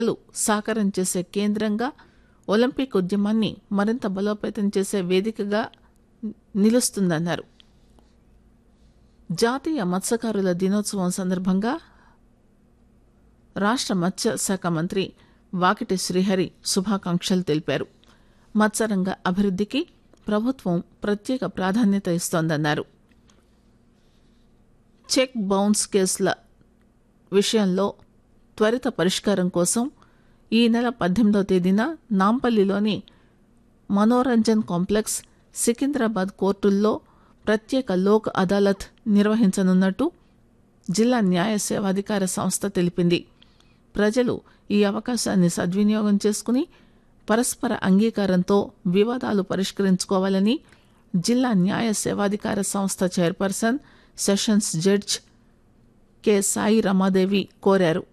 లు సాకారం చేసే కేంద్రంగా ఒలింపిక్ ఉద్యమాన్ని మరింత బలోపేతం చేసే వేదికగా నిలుస్తుందన్నారు జాతీయ మత్స్యకారుల దినోత్సవం సందర్భంగా రాష్ట్ర మత్స్య శాఖ మంత్రి వాకిటి శ్రీహరి శుభాకాంక్షలు తెలిపారు మత్స్యరంగ అభివృద్ధికి ప్రభుత్వం ప్రత్యేక ప్రాధాన్యత ఇస్తోందన్నారు చెక్ బౌన్స్ కేసుల విషయంలో త్వరిత పరిష్కారం కోసం ఈ నెల పద్దెనిమిదవ తేదీన నాంపల్లిలోని మనోరంజన్ కాంప్లెక్స్ సికింద్రాబాద్ కోర్టుల్లో ప్రత్యేక లోక్ అదాలత్ నిర్వహించనున్నట్టు జిల్లా న్యాయ సేవాధికార సంస్థ తెలిపింది ప్రజలు ఈ అవకాశాన్ని సద్వినియోగం చేసుకుని పరస్పర అంగీకారంతో వివాదాలు పరిష్కరించుకోవాలని జిల్లా న్యాయ సేవాధికార సంస్థ chairperson sessions judge K Sai Ramadevi కోరారు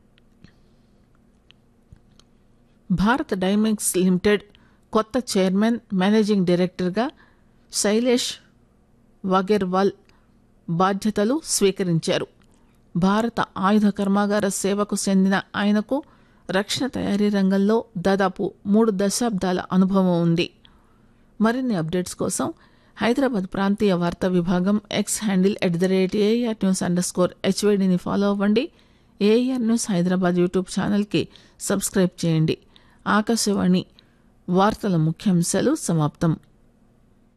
భారత్ డైమండ్స్ లిమిటెడ్ కొత్త చైర్మన్ మేనేజింగ్ డైరెక్టర్గా శైలేష్ వగెర్వాల్ బాధ్యతలు స్వీకరించారు భారత ఆయుధ కర్మాగార సేవకు చెందిన ఆయనకు రక్షణ తయారీ రంగంలో దాదాపు మూడు దశాబ్దాల అనుభవం ఉంది మరిన్ని అప్డేట్స్ కోసం హైదరాబాద్ ప్రాంతీయ వార్తా విభాగం X handle at the rate AR news underscore స్కోర్ హెచ్వైడిని ఫాలో అవ్వండి ఏఆర్ న్యూస్ హైదరాబాద్ యూట్యూబ్ ఛానల్కి సబ్స్క్రైబ్ చేయండి ఆకాశవాణి వార్తల ముఖ్యాంశాలు సమాప్తం